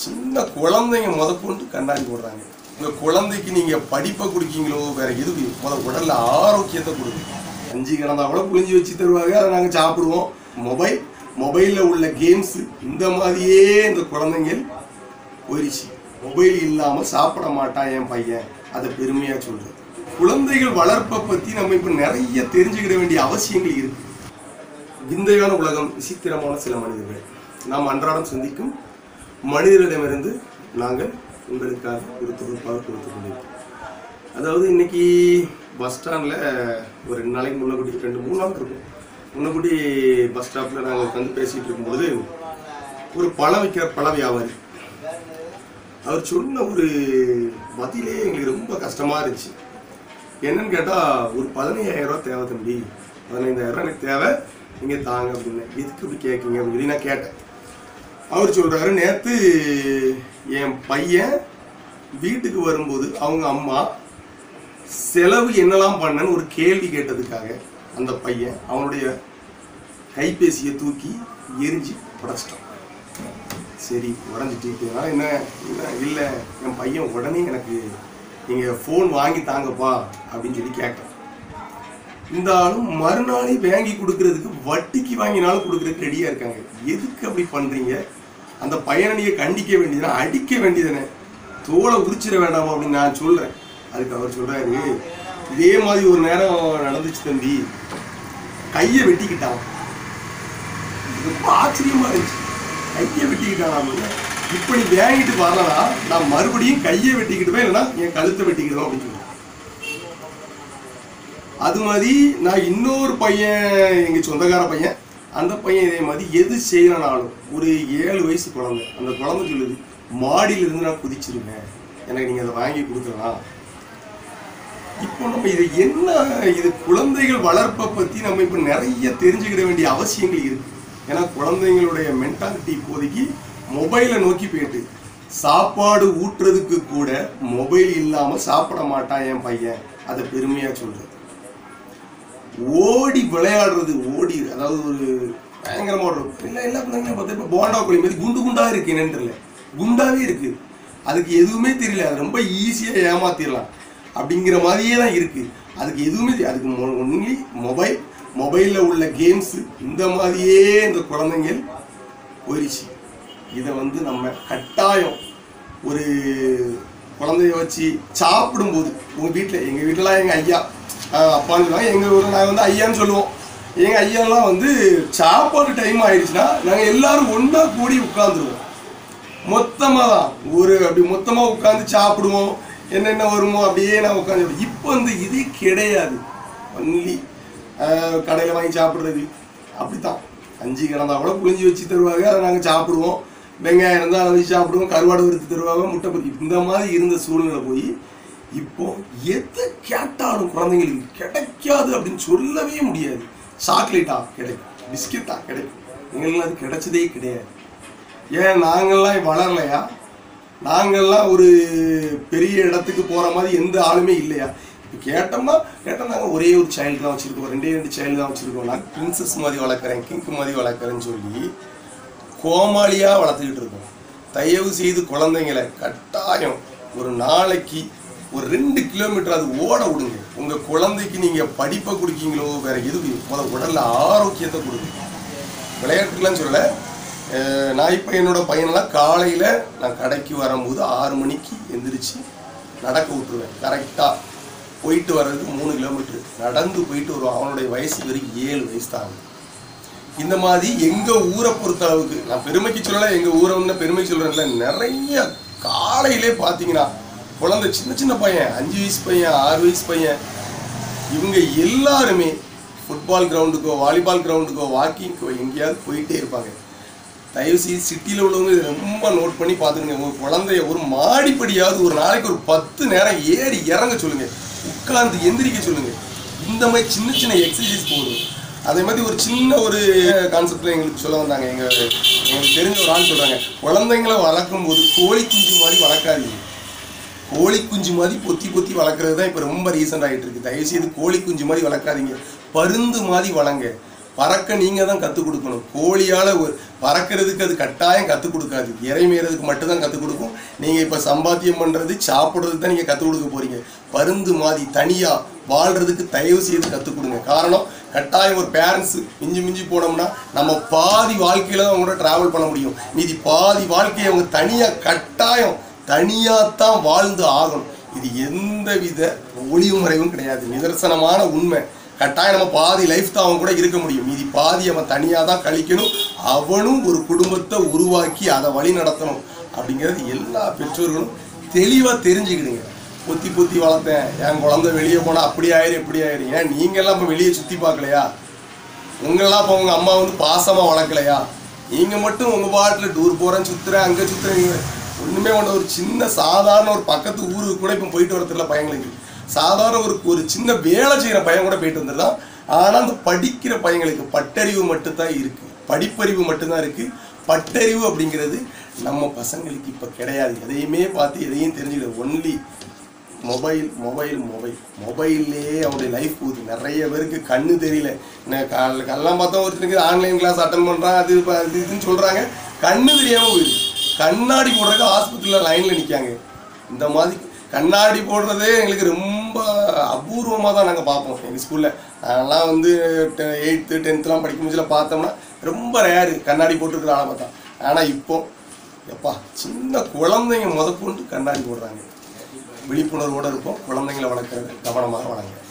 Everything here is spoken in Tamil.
சின்ன குழந்தைங்க முதற்கொண்டு கண்ணாடி போடுறாங்க உங்க குழந்தைக்கு நீங்க படிப்பை கொடுக்கீங்களோ வேற எதுக்கு முத உடல்ல ஆரோக்கியத்தை கொடுங்க அஞ்சு கிடந்தா கூட புளிஞ்சு வச்சு தருவாங்க அதை நாங்க சாப்பிடுவோம் மொபைல் மொபைல்ல உள்ள கேம்ஸ் இந்த மாதிரியே இந்த குழந்தைங்க போயிடுச்சு மொபைல் இல்லாம சாப்பிட மாட்டான் என் பையன் அதை பெருமையா சொல்றது குழந்தைகள் வளர்ப்பை பத்தி நம்ம இப்ப நிறைய தெரிஞ்சுக்கிட வேண்டிய அவசியங்கள் இருக்கு விந்தையான உலகம் விசித்திரமான சில மனிதர்கள் நாம் அன்றாடம் சந்திக்கும் மனிதர்களிடமிருந்து நாங்கள் உங்களுக்காக ஒரு தொகுப்பாக கொடுத்து கொண்டிருக்கோம் அதாவது இன்னைக்கு பஸ் ஸ்டாண்டில் ஒரு ரெண்டு நாளைக்கு முன்னக்கூட்டி ரெண்டு மூணு நாள் இருக்கும் முன்னக்கூட்டி பஸ் ஸ்டாப்பில் நாங்கள் உட்காந்து பேசிகிட்டு இருக்கும்பொழுது ஒரு பழம் விற்கிற பழ வியாபாரி அவர் சொன்ன ஒரு பதிலே எங்களுக்கு ரொம்ப கஷ்டமாக இருந்துச்சு என்னன்னு கேட்டால் ஒரு பதினையாயிரம் ரூபா தேவை தம்பி பதினைந்தாயிரம் ரூபா எனக்கு தேவை நீங்கள் தாங்க அப்படின்னு எதுக்கு இப்படி கேட்குங்க அப்படின்னு சொல்லி நான் கேட்டேன் அவர் சொல்கிறாரு நேற்று என் பையன் வீட்டுக்கு வரும்போது அவங்க அம்மா செலவு என்னெல்லாம் பண்ணன்னு ஒரு கேள்வி கேட்டதுக்காக அந்த பையன் அவனுடைய கைபேசியை தூக்கி எரிஞ்சு உடச்சிட்டான் சரி உடஞ்சிட்டு இதனால என்ன என்ன இல்லை என் பையன் உடனே எனக்கு நீங்கள் ஃபோன் வாங்கி தாங்கப்பா அப்படின்னு சொல்லி கேட்டேன் இந்த ஆளும் மறுநாளே வாங்கி கொடுக்கறதுக்கு வட்டிக்கு வாங்கினாலும் கொடுக்கறதுக்கு ரெடியாக இருக்காங்க எதுக்கு அப்படி பண்ணுறீங்க அந்த பையனை நீங்கள் கண்டிக்க வேண்டியதுனா அடிக்க வேண்டியதுனே தோலை உரிச்சிட வேண்டாமா அப்படின்னு நான் சொல்கிறேன் அதுக்கு அவர் சொல்கிறாரு இதே மாதிரி ஒரு நேரம் நடந்துச்சு தம்பி கையை வெட்டிக்கிட்டான் ரொம்ப ஆச்சரியமா இருந்துச்சு கையை வெட்டிக்கிட்டான் அப்படின்னு இப்போ நீ வாங்கிட்டு வரலனா நான் மறுபடியும் கையை வெட்டிக்கிட்டுவேன் இல்லைன்னா என் கழுத்தை வெட்டிக்கிடுவேன் அப்படின்னு சொல்லுவேன் அது மாதிரி நான் இன்னொரு பையன் எங்க சொந்தக்கார பையன் அந்த பையன் இதே மாதிரி எது செய்யலனாலும் ஒரு ஏழு வயசு குழந்தை அந்த குழந்தை சொல்லுது மாடியில இருந்து நான் குதிச்சிருவேன் எனக்கு நீங்க அதை வாங்கி கொடுக்கலாம் இப்போ நம்ம இது என்ன இது குழந்தைகள் வளர்ப்பை பத்தி நம்ம இப்போ நிறைய தெரிஞ்சுக்கிட வேண்டிய அவசியங்கள் இருக்கு ஏன்னா குழந்தைங்களுடைய மென்டாலிட்டி இப்போதைக்கு மொபைலை நோக்கி போயிட்டு சாப்பாடு ஊட்டுறதுக்கு கூட மொபைல் இல்லாம சாப்பிட மாட்டான் என் பையன் அதை பெருமையா சொல்றது ஓடி விளையாடுறது ஓடி அதாவது ஒரு பயங்கரமா ஓடுறது இல்லை எல்லா பிள்ளைங்களும் பார்த்தா இப்போ போண்டா கோழி மாதிரி குண்டு குண்டா இருக்கு என்னன்னு தெரியல குண்டாவே இருக்கு அதுக்கு எதுவுமே தெரியல அது ரொம்ப ஈஸியாக ஏமாத்திடலாம் அப்படிங்கிற மாதிரியே தான் இருக்கு அதுக்கு எதுவுமே தெரியல. அதுக்கு ஒன்லி மொபைல் மொபைலில் உள்ள கேம்ஸ் இந்த மாதிரியே இந்த குழந்தைங்க போயிடுச்சு இதை வந்து நம்ம கட்டாயம் ஒரு குழந்தைய வச்சு சாப்பிடும்போது உங்கள் வீட்டில் எங்கள் வீட்டிலலாம் எங்கள் ஐயா ஆஹ் அப்பான்னு சொல்லுவாங்க எங்கள் ஊரில் நாங்கள் வந்து ஐயான்னு சொல்லுவோம் எங்கள் ஐயாலாம் வந்து சாப்பாடு டைம் ஆயிடுச்சுன்னா நாங்கள் எல்லாரும் ஒன்றா கூடி உட்காந்துருவோம் மொத்தமாக தான் ஒரு அப்படி மொத்தமாக உட்காந்து சாப்பிடுவோம் என்னென்ன வருமோ அப்படியே நான் உட்காந்து இப்போ வந்து இது கிடையாது ஒன்லி கடையில் வாங்கி சாப்பிட்றது அப்படித்தான் அஞ்சு கிடந்தா கூட புளிஞ்சு வச்சு தருவாங்க அதை நாங்கள் சாப்பிடுவோம் வெங்காயம் இருந்தால் அதை வச்சு சாப்பிடுவோம் கருவாடு வறுத்து தருவாங்க முட்டை பொரி இந்த மாதிரி இருந்த சூழ்நிலை போய் இப்போ எது கேட்டாலும் குழந்தைங்களுக்கு கிடைக்காது அப்படின்னு சொல்லவே முடியாது சாக்லேட்டா கிடைக்கும் பிஸ்கெட்டா கிடைக்கும் எங்களுக்கு அது கிடைச்சதே கிடையாது ஏன் நாங்கள்லாம் வளரலையா நாங்கள்லாம் ஒரு பெரிய இடத்துக்கு போகிற மாதிரி எந்த ஆளுமே இல்லையா இப்போ கேட்டோம்னா கேட்டோம் நாங்கள் ஒரே ஒரு சைல்டு தான் வச்சுருக்கோம் ரெண்டே ரெண்டு சைல்டு தான் வச்சுருக்கோம் நான் பிரின்சஸ் மாதிரி வளர்க்குறேன் கிங்க் மாதிரி வளர்க்குறேன்னு சொல்லி கோமாளியாக வளர்த்துக்கிட்டு இருக்கோம் தயவு செய்து குழந்தைங்களை கட்டாயம் ஒரு நாளைக்கு ஒரு ரெண்டு கிலோமீட்டர் அது ஓட விடுங்க உங்கள் குழந்தைக்கு நீங்கள் படிப்பை கொடுக்கீங்களோ வேற எதுக்கு முத உடல்ல ஆரோக்கியத்தை கொடுங்க விளையாட்டுக்கெல்லாம் சொல்லலை அஹ் நான் இப்போ என்னோட பையனெல்லாம் காலையில் நான் கடைக்கு வரும்போது ஆறு மணிக்கு எந்திரிச்சு நடக்க விட்டுருவேன் கரெக்டாக போயிட்டு வர்றதுக்கு மூணு கிலோமீட்டர் நடந்து போயிட்டு வருவான் அவனுடைய வயசு வெறும் ஏழு வயசு தான் ஆகுது. இந்த மாதிரி எங்கள் ஊரை பொறுத்த அளவுக்கு நான் பெருமைக்கு சொல்லலை எங்கள் ஊரை வந்து பெருமைக்கு சொல்கிறேன்ல நிறைய காலையிலே பார்த்தீங்கன்னா குழந்தை சின்ன சின்ன பையன் அஞ்சு வயசு பையன் ஆறு வயசு பையன் இவங்க எல்லாருமே ஃபுட்பால் கிரவுண்டுக்கோ வாலிபால் கிரவுண்டுக்கோ வாக்கிங்க்கோ எங்கேயாவது போயிட்டே இருப்பாங்க தயவு செய்து சிட்டியில் உள்ளவங்க இதை ரொம்ப நோட் பண்ணி பார்த்துக்கங்க உங்கள் குழந்தைய ஒரு மாடிப்படியாவது ஒரு நாளைக்கு ஒரு பத்து நேரம் ஏறி இறங்க சொல்லுங்க உட்கார்ந்து எந்திரிக்க சொல்லுங்க இந்த மாதிரி சின்ன சின்ன எக்ஸசைஸ் போதும் அதே மாதிரி ஒரு சின்ன ஒரு கான்செப்டில் எங்களுக்கு சொல்ல வந்தாங்க எங்கள் எங்களுக்கு தெரிஞ்ச ஒரு ஆள் சொல்கிறாங்க குழந்தைங்களை வளர்க்கும் போது கோழி குஞ்சு மாதிரி வளர்க்காதீங்க கோழி குஞ்சு மாதிரி பொத்தி பொத்தி வளர்க்குறது தான் இப்போ ரொம்ப ரீசெண்ட் ஆகிட்டு இருக்கு தயவுசெய்து கோழி குஞ்சு மாதிரி வளர்க்காதீங்க பருந்து மாதிரி வளங்க பறக்க நீங்க தான் கற்றுக் கொடுக்கணும் கோழியால ஒரு பறக்கிறதுக்கு அது கட்டாயம் கற்றுக் கொடுக்காது இறை மேறதுக்கு மட்டும்தான் கற்றுக் கொடுக்கும் நீங்க இப்ப சம்பாத்தியம் பண்றது சாப்பிட்றதுக்கு தான் நீங்க கற்றுக் கொடுக்க போறீங்க பருந்து மாதிரி தனியா வாழ்றதுக்கு தயவு செய்து கற்றுக் கொடுங்க காரணம் கட்டாயம் ஒரு பேரண்ட்ஸ் மிஞ்சி மிஞ்சி போனோம்னா நம்ம பாதி வாழ்க்கையில தான் அவங்க கூட டிராவல் பண்ண முடியும் மீதி பாதி வாழ்க்கையை அவங்க தனியா கட்டாயம் தனியாத்தான் வாழ்ந்து ஆகணும் இது எந்த வித ஒளிவு மறைவும் கிடையாது நிதர்சனமான உண்மை கட்டாயம் நம்ம பாதி லைஃப் தான் அவன் கூட இருக்க முடியும் மீதி பாதி அவன் தனியாக தான் கழிக்கணும் அவனும் ஒரு குடும்பத்தை உருவாக்கி அதை வழி நடத்தணும் அப்படிங்கிறது எல்லா பெற்றோர்களும் தெளிவாக தெரிஞ்சுக்கிடுங்க பொத்தி பொத்தி வளர்த்தேன் என் குழந்தை வெளியே போனால் அப்படி ஆயிரும் இப்படி ஆயிரும் ஏன் நீங்கள்லாம் இப்போ வெளியே சுற்றி பார்க்கலையா உங்களெல்லாம் இப்போ உங்கள் அம்மா வந்து பாசமாக வளர்க்கலையா நீங்கள் மட்டும் உங்கள் பாட்டில் டூர் போகிறேன் சுற்றுறேன் அங்கே சுற்றுறீங்க ஒன்றுமே ஒன்று ஒரு சின்ன சாதாரண ஒரு பக்கத்து ஊருக்கு கூட இப்போ போயிட்டு வரதில்ல பையங்களுக்கு சாதாரண ஒரு ஒரு சின்ன வேலை செய்கிற பையன் கூட போயிட்டு வந்துடலாம் ஆனால் அந்த படிக்கிற பையங்களுக்கு பட்டறிவு மட்டும்தான் இருக்குது படிப்பறிவு மட்டும்தான் இருக்குது பட்டறிவு அப்படிங்கிறது நம்ம பசங்களுக்கு இப்போ கிடையாது எதையுமே பார்த்து எதையும் தெரிஞ்சுக்கிறது ஒன்லி மொபைல் மொபைல் மொபைல் மொபைல்லே அவருடைய லைஃப் போகுது நிறைய பேருக்கு கண்ணு தெரியல நான் கால கல்லாம் பார்த்தா ஒருத்தருக்கு ஆன்லைன் கிளாஸ் அட்டன் பண்ணுறான் அது இப்ப அது இதுன்னு சொல்கிறாங்க கண்ணு தெரியாமல் போயிடுது கண்ணாடி போடுறதுக்கு ஆஸ்பத்திரியில் லைனில் நிற்காங்க இந்த மாதிரி கண்ணாடி போடுறதே எங்களுக்கு ரொம்ப அபூர்வமாக தான் நாங்கள் பார்ப்போம் எங்கள் ஸ்கூலில் நான்லாம் வந்து எயித்து டென்த்லாம் படிக்கும் போதுல பார்த்தோம்னா ரொம்ப ரேரு கண்ணாடி போட்டுருக்கிற ஆளை பார்த்தா ஆனால் இப்போ எப்பா சின்ன குழந்தைங்க முதற்கொண்டு கண்ணாடி போடுறாங்க விழிப்புணர்வோடு இருப்போம் குழந்தைங்களை வளர்க்குறது கவனமாக வளங்க